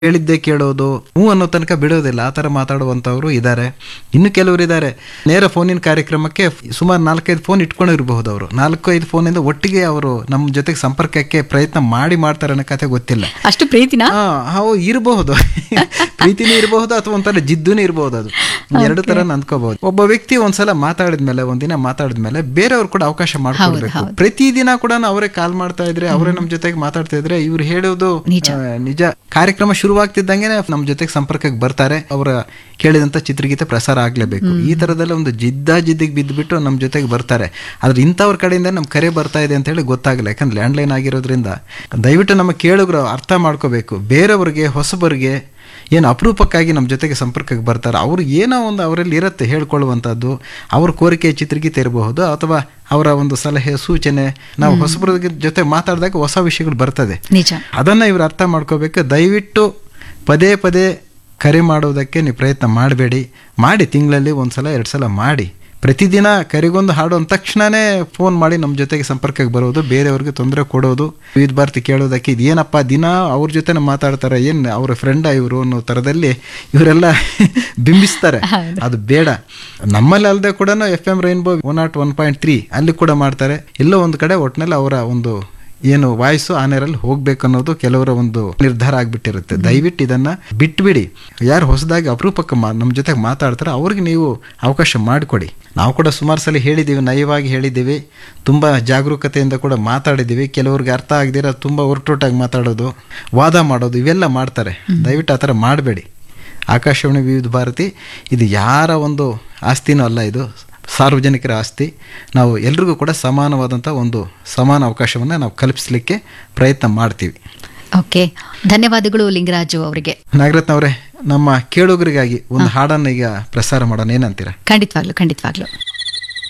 ಹೇಳಿದ್ದೆ ಕೇಳೋದು ಹ್ಞೂ ಅನ್ನೋ ತನಕ ಬಿಡೋದಿಲ್ಲ ಆ ಥರ ಮಾತಾಡುವಂಥವ್ರು ಇದ್ದಾರೆ ಇನ್ನು ಕೆಲವರು ಇದ್ದಾರೆ ನೇರ ಫೋನಿನ ಕಾರ್ಯಕ್ರಮಕ್ಕೆ ಸುಮಾರು ನಾಲ್ಕೈದು ಫೋನ್ ಇಟ್ಕೊಂಡಿರಬಹುದು ಅವರು ನಾಲ್ಕು ಐದು ಫೋನಿಂದ ಒಟ್ಟಿಗೆ ಅವರು ನಮ್ಮ ಜೊತೆಗೆ ಸಂಪರ್ಕಕ್ಕೆ ಪ್ರಯತ್ನ ಮಾಡಿ ಮಾಡ್ತಾರೆ ಅನ್ನೋ ಕತೆ ಗೊತ್ತಿಲ್ಲ ಅಷ್ಟು ಪ್ರೀತಿನ ಹಾ ಅವು ಇರಬಹುದು ಪ್ರೀತಿನೇ ಇರಬಹುದು ಅಥವಾ ಒಂಥರ ಜಿದ್ದುನೇ ಇರಬಹುದು ಅದು ಎರಡು ತರ ಅಂದ್ಕೋಬಹುದು ಒಬ್ಬ ವ್ಯಕ್ತಿ ಒಂದ್ಸಲ ಮಾತಾಡಿದ್ಮೇಲೆ ಒಂದಿನ ಮಾತಾಡಿದ್ಮೇಲೆ ಬೇರೆಯವ್ರು ಕೂಡ ಅವಕಾಶ ಮಾಡ್ಕೊಡ್ಬೇಕು ಪ್ರತಿದಿನ ಕೂಡ ಅವರೇ ಕಾಲ್ ಮಾಡ್ತಾ ಇದ್ರೆ ಅವರೇ ನಮ್ ಜೊತೆಗೆ ಮಾತಾಡ್ತಾ ಇದ್ರೆ ಇವ್ರು ಹೇಳೋದು ಆ, ನಿಜ ಕಾರ್ಯಕ್ರಮ ಶುರುವಾಗ್ತಿದ್ದಂಗೆ ನಮ್ ಜೊತೆಗೆ ಸಂಪರ್ಕಕ್ಕೆ ಬರ್ತಾರೆ ಅವರ ಕೇಳಿದಂತ ಚಿತ್ರಗೀತೆ ಪ್ರಸಾರ ಆಗ್ಲೇಬೇಕು ಈ ತರದೆಲ್ಲ ಒಂದು ಜಿದ್ದ ಜಿದ್ದಿಗೆ ಬಿದ್ದುಬಿಟ್ಟು ನಮ್ ಜೊತೆಗೆ ಬರ್ತಾರೆ ಆದ್ರೆ ಇಂಥವ್ರ ಕಡೆಯಿಂದ ನಮ್ ಕರೆ ಬರ್ತಾ ಇದೆ ಅಂತ ಹೇಳಿ ಗೊತ್ತಾಗಲ್ಲ ಯಾಕಂದ್ರೆ ಲ್ಯಾಂಡ್ಲೈನ್ ಆಗಿರೋದ್ರಿಂದ ದಯವಿಟ್ಟು ನಮ್ಮ ಕೇಳುಗರು ಅರ್ಥ ಮಾಡ್ಕೋಬೇಕು ಬೇರೆಯವ್ರಿಗೆ ಹೊಸಬರಿಗೆ ಏನು ಅಪರೂಪಕ್ಕಾಗಿ ನಮ್ಮ ಜೊತೆಗೆ ಸಂಪರ್ಕಕ್ಕೆ ಬರ್ತಾರೆ ಅವ್ರು ಏನೋ ಒಂದು ಅವರಲ್ಲಿ ಇರುತ್ತೆ ಹೇಳ್ಕೊಳ್ಳುವಂಥದ್ದು ಅವ್ರ ಕೋರಿಕೆ ಚಿತ್ರಗೀತೆ ಇರಬಹುದು ಅಥವಾ ಅವರ ಒಂದು ಸಲಹೆ ಸೂಚನೆ ನಾವು ಹೊಸಬರ ಜೊತೆ ಮಾತಾಡಿದಾಗ ಹೊಸ ವಿಷಯಗಳು ಬರ್ತದೆ ನಿಜ ಅದನ್ನು ಇವ್ರು ಅರ್ಥ ಮಾಡ್ಕೋಬೇಕು ದಯವಿಟ್ಟು ಪದೇ ಪದೇ ಕರೆ ಮಾಡೋದಕ್ಕೆ ನೀವು ಪ್ರಯತ್ನ ಮಾಡಬೇಡಿ ಮಾಡಿ ತಿಂಗಳಲ್ಲಿ ಒಂದು ಸಲ ಎರಡು ಸಲ ಮಾಡಿ ಪ್ರತಿದಿನ ಕರೆಗೊಂದು ಹಾಡು ಅಂದ ತಕ್ಷಣನೇ ಫೋನ್ ಮಾಡಿ ನಮ್ಮ ಜೊತೆಗೆ ಸಂಪರ್ಕಕ್ಕೆ ಬರೋದು ಬೇರೆಯವ್ರಿಗೆ ತೊಂದರೆ ಕೊಡೋದು ವಿವಿಧ ಭಾರತಿ ಕೇಳೋದಕ್ಕೆ ಇದೇನಪ್ಪ ದಿನ ಅವ್ರ ಜೊತೆ ಮಾತಾಡ್ತಾರೆ ಏನು ಅವ್ರ ಫ್ರೆಂಡ ಇವರು ಅನ್ನೋ ಥರದಲ್ಲಿ ಇವರೆಲ್ಲ ಬಿಂಬಿಸ್ತಾರೆ ಅದು ಬೇಡ ನಮ್ಮಲ್ಲಿ ಅಲ್ಲದೆ ಕೂಡ F M rainbow one nought one point three ಅಲ್ಲಿ ಕೂಡ ಮಾಡ್ತಾರೆ ಎಲ್ಲೋ ಒಂದು ಕಡೆ ಒಟ್ಟಿನಲ್ಲಿ ಅವರ ಒಂದು ಏನು ವಾಯ್ಸು ಆ ನೇರಲ್ಲಿ ಹೋಗ್ಬೇಕು ಅನ್ನೋದು ಕೆಲವರ ಒಂದು ನಿರ್ಧಾರ ಆಗ್ಬಿಟ್ಟಿರುತ್ತೆ ದಯವಿಟ್ಟು ಇದನ್ನ ಬಿಟ್ಬಿಡಿ ಯಾರು ಹೊಸದಾಗಿ ಅಪರೂಪಕ್ಕೆ ಮಾ ನಮ್ಮ ಜೊತೆಗೆ ಮಾತಾಡ್ತಾರೆ ಅವ್ರಿಗೆ ನೀವು ಅವಕಾಶ ಮಾಡಿಕೊಡಿ ನಾವು ಕೂಡ ಸುಮಾರು ಸಲ ಹೇಳಿದ್ದೀವಿ ನಯವಾಗಿ ಹೇಳಿದ್ದೀವಿ ತುಂಬ ಜಾಗರೂಕತೆಯಿಂದ ಕೂಡ ಮಾತಾಡಿದ್ದೀವಿ ಕೆಲವ್ರಿಗೆ ಅರ್ಥ ಆಗದಿರ ತುಂಬ ಒರಟೊಟ್ಟಾಗಿ ಮಾತಾಡೋದು ವಾದ ಮಾಡೋದು ಇವೆಲ್ಲ ಮಾಡ್ತಾರೆ ದಯವಿಟ್ಟು ಆ ಥರ ಮಾಡಬೇಡಿ ಆಕಾಶವಾಣಿ ವಿವಿಧ ಭಾರತಿ ಇದು ಯಾರ ಒಂದು ಆಸ್ತಿನೂ ಅಲ್ಲ ಇದು ಸಾರ್ವಜನಿಕರ ಆಸ್ತಿ ನಾವು ಎಲ್ರಿಗೂ ಕೂಡ ಸಮಾನವಾದಂಥ ಒಂದು ಸಮಾನ ಅವಕಾಶವನ್ನು ನಾವು ಕಲ್ಪಿಸಲಿಕ್ಕೆ ಪ್ರಯತ್ನ ಮಾಡ್ತೀವಿ ಓಕೆ ಧನ್ಯವಾದಗಳು ಲಿಂಗರಾಜು ಅವರಿಗೆ ನಾಗರತ್ನ ಅವರೇ ನಮ್ಮ ಕೇಳುಗರಿಗಾಗಿ ಒಂದು ಹಾಡನ್ನು ಈಗ ಪ್ರಸಾರ ಮಾಡೋಣ ಏನಂತೀರಾ ಖಂಡಿತವಾಗ್ಲು ಖಂಡಿತವಾಗ್ಲು